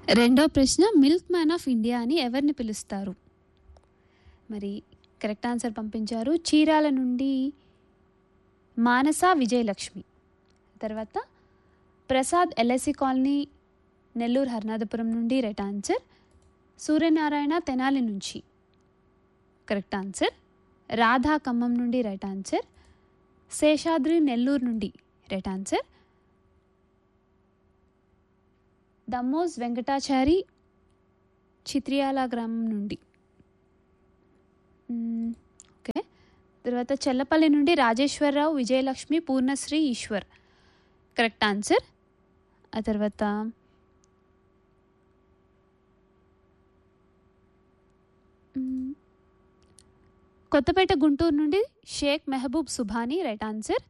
రెండో ప్రశ్న milk man of India అని ఎవరిని పిలుస్తారు మరి కరెక్ట్ ఆన్సర్ పంపించారు చీరాల నుండి మానస విజయలక్ష్మి తర్వాత ప్రసాద్ ఎల్ఐసి కాలనీ నెల్లూరు హర్నాథపురం నుండి రైట్ ఆన్సర్ సూర్యనారాయణ తెనాలి నుంచి కరెక్ట్ ఆన్సర్ రాధా ఖమ్మం నుండి రైట్ ఆన్సర్ శేషాద్రి నెల్లూరు నుండి రైట్ ఆన్సర్ దమ్మోజ్ వెంకటాచారి చిత్రియాల గ్రామం నుండి మ్మ్, ఓకే తర్వాత చెల్లపల్లి నుండి రాజేశ్వరరావు విజయలక్ష్మి పూర్ణశ్రీ ఈశ్వర్ కరెక్ట్ ఆన్సర్ ఆ తర్వాత మ్మ్, కొత్తపేట గుంటూరు నుండి షేక్ మెహబూబ్ సుభాని రైట్ ఆన్సర్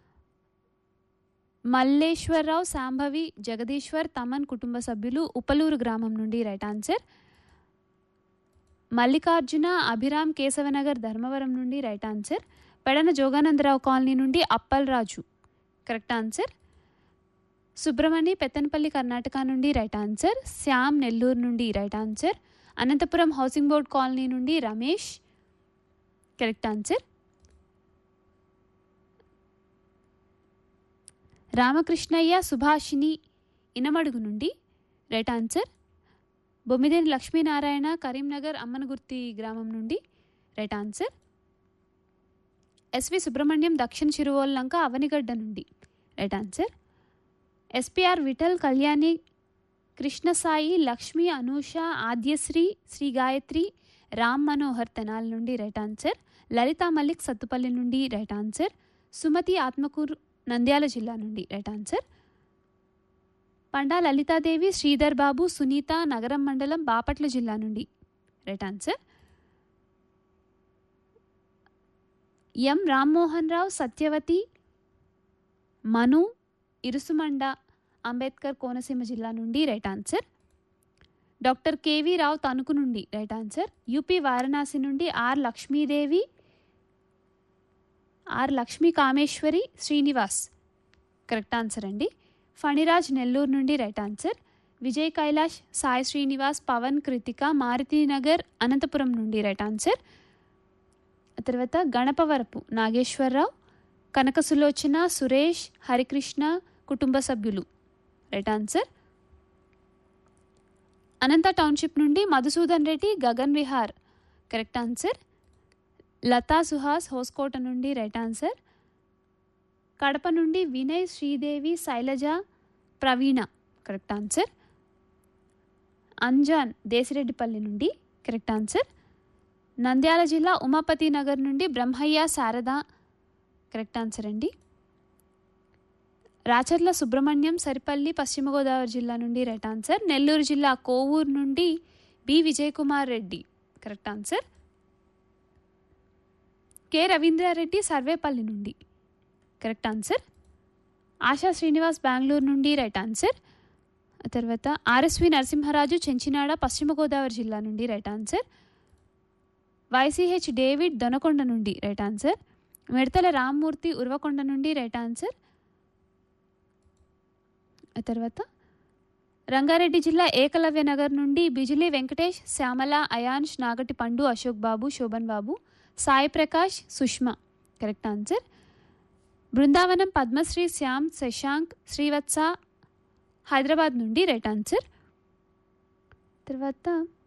మల్లేశ్వరరావు శాంభవి జగదీశ్వర్ తమన్ కుటుంబ సభ్యులు ఉపలూరు గ్రామం నుండి రైట్ ఆన్సర్ మల్లికార్జున అభిరామ్ కేశవనగర్ ధర్మవరం నుండి right answer Pedana Joganandarao colony నుండి అప్పల్రాజు కరెక్ట్ ఆన్సర్ సుబ్రమణి పెత్తనపల్లి కర్ణాటక నుండి రైట్ ఆన్సర్ శ్యామ్ నెల్లూరు నుండి right answer Anantapuram housing board colony నుండి రమేష్ కరెక్ట్ ఆన్సర్ రామకృష్ణయ్య సుభాషిణి ఇనమడుగు నుండి రైట్ ఆన్సర్ బొమ్మిదేని లక్ష్మీనారాయణ కరీంనగర్ అమ్మనగుర్తి గ్రామం నుండి రైట్ ఆన్సర్ ఎస్వి సుబ్రహ్మణ్యం దక్షిణ చిరువోల్లంక అవనిగడ్డ నుండి right answer SPR Vithal Kalyani Krishnasai Lakshmi Anusha Adyasri Sri Gayatri Ram Manohar Tenal నుండి రైట్ ఆన్సర్ లలితా మల్లిక్ సత్తుపల్లి నుండి రైట్ ఆన్సర్ సుమతి ఆత్మకూరు నంద్యాల జిల్లా నుండి రైట్ ఆన్సర్ పండా లలితాదేవి శ్రీధర్ బాబు సునీత నగరం మండలం బాపట్ల జిల్లా నుండి right answer M Rammohan Rao Satyavathi Manu Irusumanda Ambedkar Konaseema జిల్లా నుండి right answer doctor K V Rao Tanuku నుండి రైట్ ఆన్సర్ యూపీ వారణాసి నుండి R Lakshmidevi are Lakshmi Kameswari Srinivas correct answer అండి ఫణిరాజ్ నెల్లూరు నుండి రైట్ ఆన్సర్ విజయ్ కైలాష్ సాయి శ్రీనివాస్ పవన్ కృతిక మారుతినగర్ అనంతపురం నుండి రైట్ ఆన్సర్ ఆ తర్వాత గణపవరపు నాగేశ్వరరావు కనక సులోచన సురేష్ హరికృష్ణ కుటుంబ సభ్యులు రైట్ ఆన్సర్ అనంత టౌన్షిప్ నుండి మధుసూదన్ రెడ్డి గగన్ విహార్ కరెక్ట్ ఆన్సర్ లతా సుహాస్ హోస్కోట నుండి రైట్ ఆన్సర్ కడప నుండి వినయ్ శ్రీదేవి శైలజ ప్రవీణ కరెక్ట్ ఆన్సర్ అంజాన్ దేశిరెడ్డిపల్లి నుండి కరెక్ట్ ఆన్సర్ నంద్యాల జిల్లా ఉమాపతి నగర్ నుండి బ్రహ్మయ్య శారద కరెక్ట్ ఆన్సర్ అండి రాచర్ల సుబ్రహ్మణ్యం సరిపల్లి పశ్చిమ గోదావరి జిల్లా నుండి రైట్ ఆన్సర్ నెల్లూరు జిల్లా కోవూరు నుండి B Vijay Kumar Reddy correct answer K Ravindra Reddy Sarvepalli నుండి కరెక్ట్ ఆన్సర్ ఆశా శ్రీనివాస్ బెంగళూరు నుండి రైట్ ఆన్సర్ ఆ తర్వాత ఆర్ఎస్వి నరసింహరాజు చెంచినాడ పశ్చిమ గోదావరి జిల్లా నుండి right answer YCH David Donakonda నుండి రైట్ ఆన్సర్ మిడతల రామ్మూర్తి ఉర్వకొండ నుండి రైట్ ఆన్సర్ ఆ తర్వాత రంగారెడ్డి జిల్లా ఏకలవ్య నగర్ నుండి బిజిలీ వెంకటేష్ శ్యామల అయాన్ష్ నాగటి పండు అశోక్ బాబు శోభన్ బాబు సాయి ప్రకాష్ సుష్మా కరెక్ట్ ఆన్సర్ బృందావనం పద్మశ్రీ శ్యామ్ శశాంక్ శ్రీవత్స హైదరాబాద్ నుండి రైట్ ఆన్సర్ తర్వాత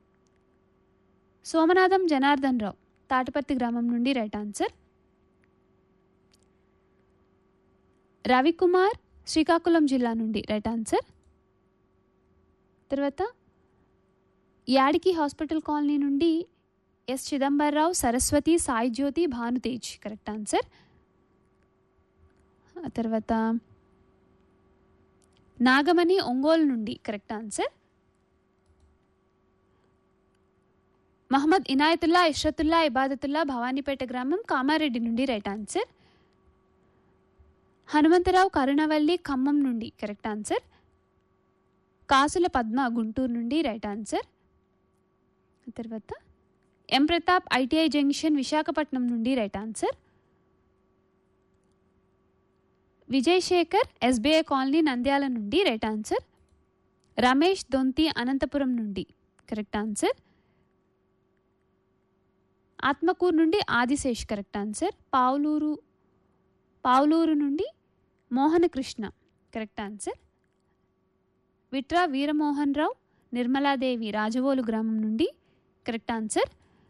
సోమనాథం జనార్దన్ రావు తాటపర్తి గ్రామం నుండి రైట్ ఆన్సర్ రవికుమార్ శ్రీకాకుళం జిల్లా నుండి రైట్ ఆన్సర్ తర్వాత యాడికి హాస్పిటల్ కాలనీ నుండి S Chidambararao Saraswathi Sai Jyothi Bhanutej correct answer ఆ తర్వాత నాగమణి ఒంగోలు నుండి కరెక్ట్ ఆన్సర్ మహమ్మద్ ఇనాయతుల్లా ఇష్రతుల్లా ఇబాదతుల్లా భవానీపేట గ్రామం కామారెడ్డి నుండి రైట్ ఆన్సర్ హనుమంతరావు కరుణవల్లి ఖమ్మం నుండి కరెక్ట్ ఆన్సర్ కాసుల పద్మ గుంటూరు నుండి రైట్ ఆన్సర్ తర్వాత M Pratap ITI junction Visakhapatnam నుండి right answer Vijay Shekar SBI colony Nandyal నుండి రైట్ ఆన్సర్ రమేష్ దొంతి అనంతపురం నుండి కరెక్ట్ ఆన్సర్ ఆత్మకూరు నుండి ఆదిశేష్ కరెక్ట్ ఆన్సర్ పావులూరు పావులూరు నుండి మోహనకృష్ణ కరెక్ట్ ఆన్సర్ విట్రా వీరమోహన్ రావు నిర్మలాదేవి రాజవోలు గ్రామం నుండి కరెక్ట్ ఆన్సర్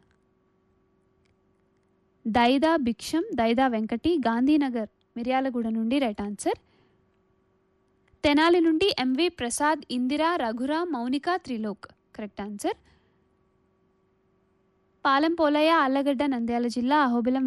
దైదా భిక్షం దైదా వెంకటి గాంధీనగర్ మిర్యాలగూడ నుండి రైట్ ఆన్సర్ తెనాలి నుండి ఎంవి ప్రసాద్ ఇందిరా రఘురా మౌనిక త్రిలోక్ కరెక్ట్ ఆన్సర్ పాలెం పోలయ్య ఆళ్లగడ్డ నంద్యాల జిల్లా అహోబిలం